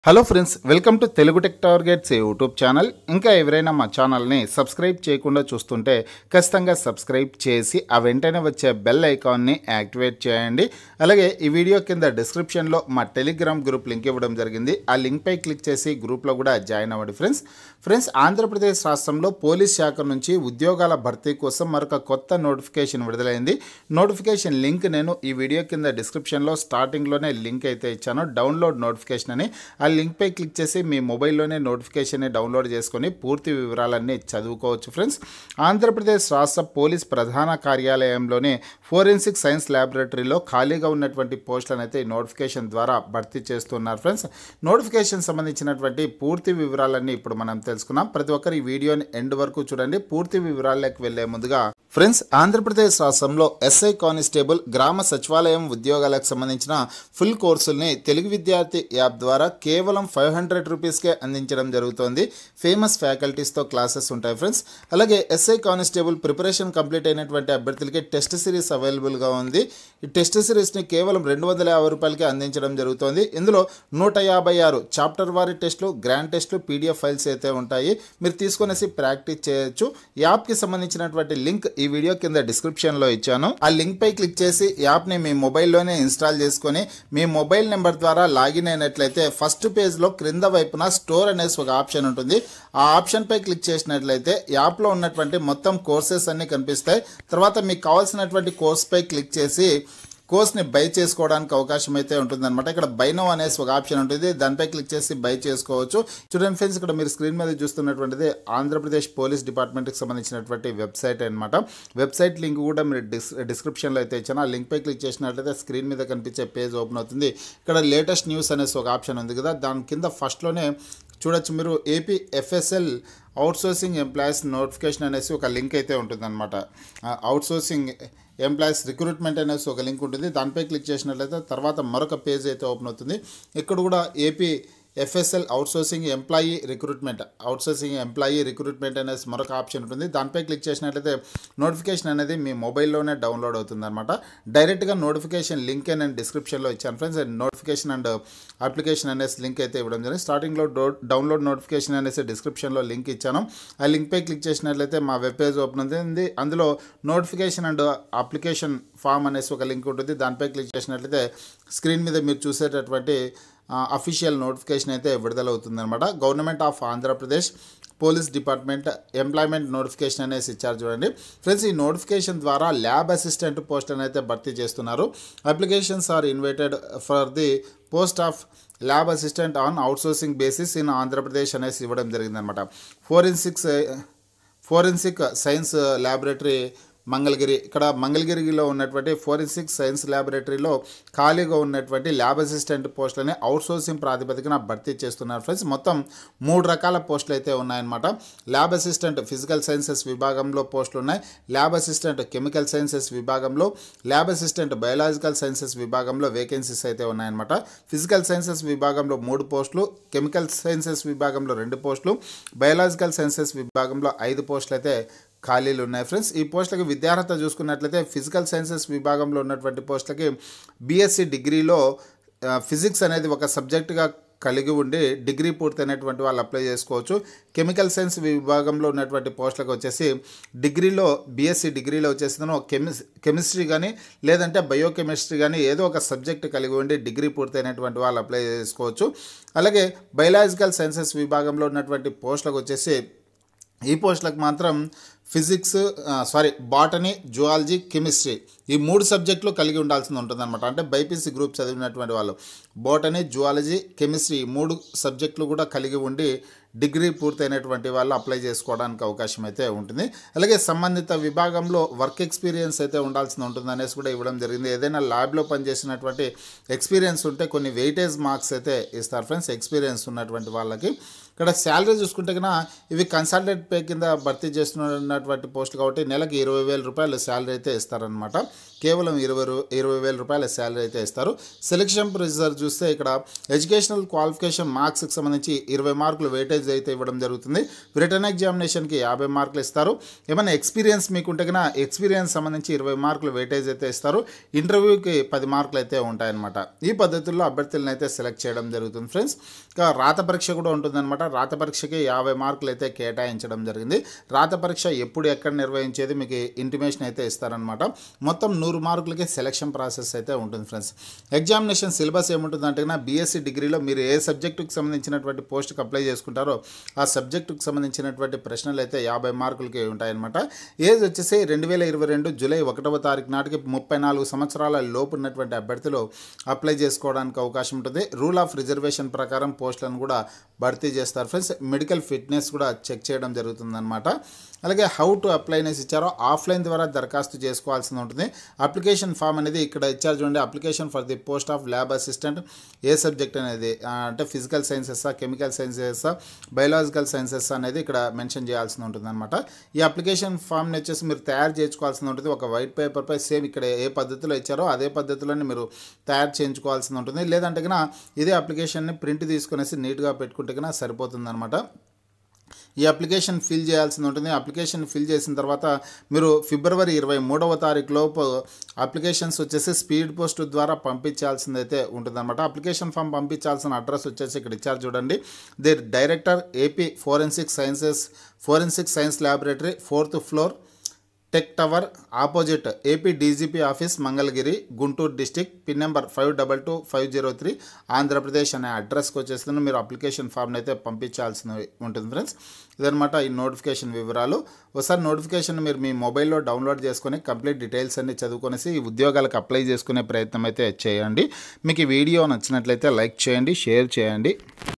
hello friends welcome to Telugu tech targets YouTube channel ఇంకా ఎవరైనా మా ఛానల్ని సబ్స్క్రైబ్ చేయకుండా చూస్తుంటే ఖచ్చితంగా సబ్స్క్రైబ్ చేసి ఆ వెంటనే వచ్చే బెల్ ఐకాన్ని యాక్టివేట్ చేయండి అలాగే ఈ వీడియో కింద డిస్క్రిప్షన్లో మా టెలిగ్రామ్ గ్రూప్ లింక్ ఇవ్వడం జరిగింది ఆ లింక్పై క్లిక్ చేసి గ్రూప్లో కూడా జాయిన్ అవ్వండి ఫ్రెండ్స్ ఫ్రెండ్స్ ఆంధ్రప్రదేశ్ రాష్ట్రంలో పోలీస్ శాఖ నుంచి ఉద్యోగాల భర్తీ కోసం మరొక కొత్త నోటిఫికేషన్ విడుదలైంది నోటిఫికేషన్ లింక్ నేను ఈ వీడియో కింద డిస్క్రిప్షన్లో స్టార్టింగ్లోనే లింక్ అయితే ఇచ్చాను డౌన్లోడ్ నోటిఫికేషన్ అని ఆ లింక్పై క్లిక్ చేసి మీ మొబైల్లోనే నోటిఫికేషన్ని డౌన్లోడ్ చేసుకొని పూర్తి వివరాలన్నీ చదువుకోవచ్చు ఫ్రెండ్స్ ఆంధ్రప్రదేశ్ రాష్ట్ర పోలీస్ ప్రధాన కార్యాలయంలోని ఫోరెన్సిక్ సైన్స్ ల్యాబొరేటరీలో ఖాళీగా ఉన్నటువంటి పోస్టులను అయితే ఈ నోటిఫికేషన్ ద్వారా భర్తీ చేస్తున్నారు ఫ్రెండ్స్ నోటిఫికేషన్ సంబంధించినటువంటి పూర్తి వివరాలన్నీ ఇప్పుడు మనం తెలుసుకున్నాం ప్రతి ఒక్కరు ఈ వీడియోని ఎండ్ వరకు చూడండి పూర్తి వివరాల్లోకి వెళ్లే ముందుగా ఫ్రెండ్స్ ఆంధ్రప్రదేశ్ రాష్ట్రంలో ఎస్ఐ కానిస్టేబుల్ గ్రామ సచివాలయం ఉద్యోగాలకు సంబంధించిన ఫుల్ కోర్సుల్ని తెలుగు విద్యార్థి యాప్ ద్వారా కేవలం ఫైవ్ హండ్రెడ్ రూపీస్కే అందించడం జరుగుతోంది ఫేమస్ ఫ్యాకల్టీస్తో క్లాసెస్ ఉంటాయి ఫ్రెండ్స్ అలాగే ఎస్ఐ కానిస్టేబుల్ ప్రిపరేషన్ కంప్లీట్ అయినటువంటి అభ్యర్థులకి టెస్ట్ సిరీస్ అవైలబుల్గా ఉంది ఈ టెస్ట్ సిరీస్ని కేవలం రెండు వందల యాభై రూపాయలకి అందించడం జరుగుతోంది ఇందులో నూట యాభై ఆరు చాప్టర్ వారి టెస్టులు గ్రాండ్ టెస్టులు పీడిఎఫ్ ఫైల్స్ అయితే ఉంటాయి మీరు తీసుకొనేసి ప్రాక్టీస్ చేయొచ్చు యాప్కి సంబంధించినటువంటి లింక్ ఈ వీడియో కింద డిస్క్రిప్షన్లో ఇచ్చాను ఆ లింక్ పై క్లిక్ చేసి యాప్ని మీ మొబైల్లోనే ఇన్స్టాల్ చేసుకొని మీ మొబైల్ నెంబర్ ద్వారా లాగిన్ అయినట్లయితే ఫస్ట్ పేజ్లో క్రింద వైపున స్టోర్ అనేసి ఒక ఆప్షన్ ఉంటుంది ఆ ఆప్షన్ పై క్లిక్ చేసినట్లయితే యాప్లో ఉన్నటువంటి మొత్తం కోర్సెస్ అన్నీ కనిపిస్తాయి తర్వాత మీకు కావాల్సినటువంటి కోర్స్ పై క్లిక్ చేసి కోర్స్ని బై చేసుకోవడానికి అవకాశం అయితే ఉంటుందన్నమాట ఇక్కడ బై నో అనేసి ఒక ఆప్షన్ ఉంటుంది దానిపై క్లిక్ చేసి బై చేసుకోవచ్చు చూడండి ఫ్రెండ్స్ ఇక్కడ మీరు స్క్రీన్ మీద చూస్తున్నటువంటిది ఆంధ్రప్రదేశ్ పోలీస్ డిపార్ట్మెంట్కి సంబంధించినటువంటి వెబ్సైట్ అనమాట వెబ్సైట్ లింక్ కూడా మీరు డిస్ డిస్క్రిప్షన్లో అయితే ఇచ్చాను ఆ లింక్పై క్లిక్ చేసినట్లయితే స్క్రీన్ మీద కనిపించే పేజ్ ఓపెన్ అవుతుంది ఇక్కడ లేటెస్ట్ న్యూస్ అనేసి ఒక ఆప్షన్ ఉంది కదా దాని కింద ఫస్ట్లోనే చూడొచ్చు మీరు AP FSL outsourcing employees notification అనేసి ఒక లింక్ అయితే ఉంటుందన్నమాట అవుట్సోర్సింగ్ ఎంప్లాయీస్ రిక్రూట్మెంట్ అనేసి ఒక లింక్ ఉంటుంది దానిపై క్లిక్ చేసినట్లయితే తర్వాత మరొక పేజ్ అయితే ఓపెన్ అవుతుంది ఇక్కడ కూడా AP FSL outsourcing employee recruitment outsourcing employee recruitment అనేసి మరొక ఆప్షన్ ఉంటుంది దానిపై క్లిక్ చేసినట్లయితే నోటిఫికేషన్ అనేది మీ మొబైల్లోనే డౌన్లోడ్ అవుతుంది అనమాట డైరెక్ట్గా నోటిఫికేషన్ లింక్ నేను డిస్క్రిప్షన్లో ఇచ్చాను ఫ్రెండ్స్ నోటిఫికేషన్ అండ్ అప్లికేషన్ అనేసి లింక్ అయితే ఇవ్వడం జరిగింది స్టార్టింగ్లో డౌన్లోడ్ నోటిఫికేషన్ అనేసి డిస్క్రిప్షన్లో లింక్ ఇచ్చాను ఆ లింక్పై క్లిక్ చేసినట్లయితే మా వెబ్ పేజ్ ఓపెన్ అవుతుంది అందులో నోటిఫికేషన్ అండ్ అప్లికేషన్ ఫామ్ అనేసి ఒక లింక్ ఉంటుంది దానిపై క్లిక్ చేసినట్లయితే స్క్రీన్ మీద మీరు చూసేటటువంటి అఫీషియల్ నోటిఫికేషన్ అయితే విడుదలవుతుందన్నమాట government of Andhra Pradesh police department employment notification అనేసి ఇచ్చారు చూడండి ఫ్రెండ్స్ ఈ నోటిఫికేషన్ ద్వారా ల్యాబ్ అసిస్టెంట్ పోస్ట్ అయితే భర్తీ చేస్తున్నారు applications are invited for the post of lab assistant on outsourcing basis in Andhra Pradesh అనేసి ఇవ్వడం జరిగిందనమాట forensics forensic science laboratory Mangalagiri ఇక్కడ మంగళగిరిలో ఉన్నటువంటి ఫోరెన్సిక్ సైన్స్ ల్యాబొరేటరీలో ఖాళీగా ఉన్నటువంటి ల్యాబ్ అసిస్టెంట్ పోస్టులని అవుట్సోర్సింగ్ ప్రాతిపదికన భర్తీ చేస్తున్నారు ఫ్రెండ్స్ మొత్తం మూడు రకాల పోస్టులు అయితే ఉన్నాయన్నమాట ల్యాబ్ అసిస్టెంట్ ఫిజికల్ సైన్సెస్ విభాగంలో పోస్టులు ఉన్నాయి ల్యాబ్ అసిస్టెంట్ కెమికల్ సైన్సెస్ విభాగంలో ల్యాబ్ అసిస్టెంట్ బయాలజికల్ సైన్సెస్ విభాగంలో వేకెన్సీస్ అయితే ఉన్నాయన్నమాట ఫిజికల్ సైన్సెస్ విభాగంలో మూడు పోస్టులు కెమికల్ సైన్సెస్ విభాగంలో రెండు పోస్టులు బయాలజికల్ సైన్సెస్ విభాగంలో ఐదు పోస్టులు అయితే ఖాళీలు ఉన్నాయి ఫ్రెండ్స్ ఈ పోస్టులకి విద్యార్హత చూసుకున్నట్లయితే ఫిజికల్ సైన్సెస్ విభాగంలో ఉన్నటువంటి పోస్టులకి బీఎస్సీ డిగ్రీలో ఫిజిక్స్ అనేది ఒక సబ్జెక్టుగా కలిగి ఉండి డిగ్రీ పూర్తయినటువంటి వాళ్ళు అప్లై చేసుకోవచ్చు కెమికల్ సైన్స్ విభాగంలో ఉన్నటువంటి పోస్టులకు వచ్చేసి డిగ్రీలో బీఎస్సీ డిగ్రీలో వచ్చేసి కెమిస్ కెమిస్ట్రీ కానీ లేదంటే బయోకెమిస్ట్రీ కానీ ఏదో ఒక సబ్జెక్ట్ కలిగి ఉండి డిగ్రీ పూర్తయినటువంటి వాళ్ళు అప్లై చేసుకోవచ్చు అలాగే బయలాజికల్ సైన్సెస్ విభాగంలో ఉన్నటువంటి పోస్టులకు వచ్చేసి ఈ పోస్టులకు మాత్రం physics sorry botany zoology chemistry ఈ మూడు సబ్జెక్టులు కలిగి ఉండాల్సింది ఉంటుంది అనమాట అంటే బైపీసీ గ్రూప్ చదివినటువంటి వాళ్ళు బాటనీ జువాలజీ కెమిస్ట్రీ ఈ మూడు సబ్జెక్టులు కూడా కలిగి ఉండి డిగ్రీ పూర్తయినటువంటి వాళ్ళు అప్లై చేసుకోవడానికి అవకాశం అయితే ఉంటుంది అలాగే సంబంధిత విభాగంలో వర్క్ ఎక్స్పీరియన్స్ అయితే ఉండాల్సింది ఉంటుంది అనేసి కూడా ఇవ్వడం జరిగింది ఏదైనా ల్యాబ్లో పనిచేసినటువంటి ఎక్స్పీరియన్స్ ఉంటే కొన్ని వెయిటేజ్ మార్క్స్ అయితే ఇస్తారు ఫ్రెండ్స్ ఎక్స్పీరియన్స్ ఉన్నటువంటి వాళ్ళకి ఇక్కడ శాలరీ చూసుకుంటే కన్నా ఇవి కన్సల్టెంట్ పే కింద భర్తీ చేస్తున్నటువంటి పోస్టులు కాబట్టి నెలకి ఇరవై వేల రూపాయలు శాలరీ అయితే ఇస్తారనమాట కేవలం ఇరవై రూ- ఇరవై వేల రూపాయల శాలరీ అయితే ఇస్తారు సెలక్షన్ ప్రొసీజర్ చూస్తే ఇక్కడ ఎడ్యుకేషనల్ క్వాలిఫికేషన్ మార్క్స్కి సంబంధించి ఇరవై మార్కులు వెయిటేజ్ అయితే ఇవ్వడం జరుగుతుంది రిటర్న్ ఎగ్జామినేషన్కి యాభై మార్కులు ఇస్తారు ఏమైనా ఎక్స్పీరియన్స్ మీకుంటే కన్నా ఎక్స్పీరియన్స్ సంబంధించి ఇరవై మార్కులు వెయిటేజ్ అయితే ఇస్తారు ఇంటర్వ్యూకి పది మార్కులు అయితే ఉంటాయన్నమాట ఈ పద్ధతుల్లో అభ్యర్థులను అయితే సెలెక్ట్ చేయడం జరుగుతుంది ఫ్రెండ్స్ ఇంకా రాత పరీక్ష కూడా ఉంటుందన్నమాట రాత పరీక్షకి యాభై మార్కులు అయితే కేటాయించడం జరిగింది రాత పరీక్ష ఎప్పుడు ఎక్కడ నిర్వహించేది మీకు ఇంటిమేషన్ అయితే ఇస్తారనమాట మొత్తం నూరు మార్కులకి సెలక్షన్ ప్రాసెస్ అయితే ఉంటుంది ఫ్రెండ్స్ ఎగ్జామినేషన్ సిలబస్ ఏముంటుందంటే నా బీఎస్సీ డిగ్రీలో మీరు ఏ సబ్జెక్టుకి సంబంధించినటువంటి పోస్ట్కి అప్లై చేసుకుంటారో ఆ సబ్జెక్టుకి సంబంధించినటువంటి ప్రశ్నలు అయితే యాభై మార్కులకి ఉంటాయన్నమాట ఏజ్ వచ్చేసి రెండు వేల ఇరవై రెండు జూలై ఒకటవ తారీఖు నాటికి ముప్పై నాలుగు సంవత్సరాల లోపు ఉన్నటువంటి అభ్యర్థులు అప్లై చేసుకోవడానికి అవకాశం ఉంటుంది రూల్ ఆఫ్ రిజర్వేషన్ ప్రకారం పోస్టులను కూడా భర్తీ చేస్తారు ఫ్రెండ్స్ మెడికల్ ఫిట్నెస్ కూడా చెక్ చేయడం జరుగుతుందన్నమాట అలాగే హౌ టు అప్లై అనేసి ఇచ్చారో ఆఫ్లైన్ ద్వారా దరఖాస్తు చేసుకోవాల్సి ఉంటుంది అప్లికేషన్ ఫామ్ అనేది ఇక్కడ ఇచ్చారు చూడండి application for the post of lab assistant ఏ సబ్జెక్ట్ అనేది ఆ, అంటే physical sciences chemical sciences biological sciences అనేది ఇక్కడ మెన్షన్ చేయాల్సి ఉంటుంది అనమాట ఈ అప్లికేషన్ ఫామ్ని వచ్చేసి మీరు తయారు చేసుకోవాల్సి ఉంటుంది ఒక వైట్ పేపర్పై సేమ్ ఇక్కడ ఏ పద్ధతిలో ఇచ్చారో అదే పద్ధతిలోనే మీరు తయారు చేయించుకోవాల్సి ఉంటుంది లేదంటే కన్నా ఇదే అప్లికేషన్ని ప్రింట్ తీసుకునేసి నీట్గా పెట్టుకుంటే కన్నా సరిపోతుంది అనమాట ఈ అప్లికేషన్ ఫిల్ చేయాల్సి ఉంటుంది అప్లికేషన్ ఫిల్ చేసిన తర్వాత మీరు ఫిబ్రవరి ఇరవై మూడవ తారీఖు లోపు అప్లికేషన్స్ వచ్చేసి స్పీడ్ పోస్ట్ ద్వారా పంపించాల్సింది అయితే ఉంటుందన్నమాట అప్లికేషన్ ఫామ్ పంపించాల్సిన అడ్రస్ వచ్చేసి ఇక్కడ ఇచ్చారు చూడండి the director AP forensic sciences forensic science laboratory fourth floor tech tower opposite AP DGP office Mangalagiri Guntur district pin number five double two five zero three Andhra Pradesh అనే అడ్రస్కి వచ్చేస్తుంది మీరు అప్లికేషన్ ఫామ్ని అయితే పంపించాల్సి ఉంటుంది ఫ్రెండ్స్ ఇదనమాట ఈ నోటిఫికేషన్ వివరాలు ఒకసారి నోటిఫికేషన్ మీరు మీ మొబైల్లో డౌన్లోడ్ చేసుకొని కంప్లీట్ డీటెయిల్స్ అన్ని చదువుకొనేసి ఈ ఉద్యోగాలకు అప్లై చేసుకునే ప్రయత్నం అయితే చేయండి మీకు ఈ వీడియో నచ్చినట్లయితే లైక్ చేయండి షేర్ చేయండి